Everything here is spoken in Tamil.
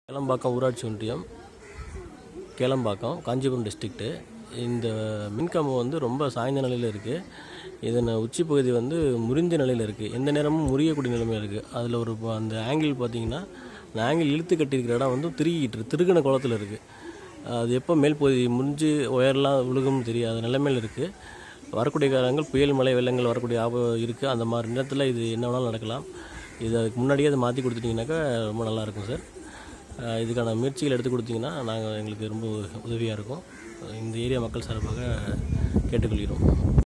கேளம்பாக்கம் ஊராட்சி ஒன்றியம் கேளம்பாக்கம் காஞ்சிபுரம் டிஸ்ட்ரிக்ட்டு இந்த மின்கம்பம் வந்து ரொம்ப சாய்ந்த நிலையில் இருக்குது இதன் உச்சி பகுதி வந்து முறிந்த நிலையில் இருக்குது எந்த நேரமும் முறியக்கூடிய நிலைமையில் இருக்குது அதில் ஒரு ப- அந்த ஆங்கிள் பார்த்தீங்கன்னா அந்த ஆங்கிள் இழுத்து கட்டியிருக்கிற இடம் வந்து திருகிட்டு இருக்கு திருகின குளத்தில் இருக்குது அது எப்போ மேல் பகுதி முறிஞ்சு ஒயர்லாம் விழுகும்னு தெரியாத நிலைமையில் இருக்குது வரக்கூடிய காலங்கள் புயல் மழை வெள்ளங்கள் வரக்கூடிய ஆப இருக்குது அந்த மாதிரி நேரத்தில் இது என்ன வேணாலும் நடக்கலாம் இது அதுக்கு முன்னாடியே அதை மாற்றி கொடுத்துட்டிங்கனாக்கா ரொம்ப நல்லாயிருக்கும் சார் அஹ் இதுக்கான முயற்சிகள் எடுத்து கொடுத்தீங்கன்னா நாங்கள் எங்களுக்கு ரொம்ப உதவியாக இருக்கும் இந்த ஏரியா மக்கள் சார்பாக கேட்டுக்கொள்கிறோம்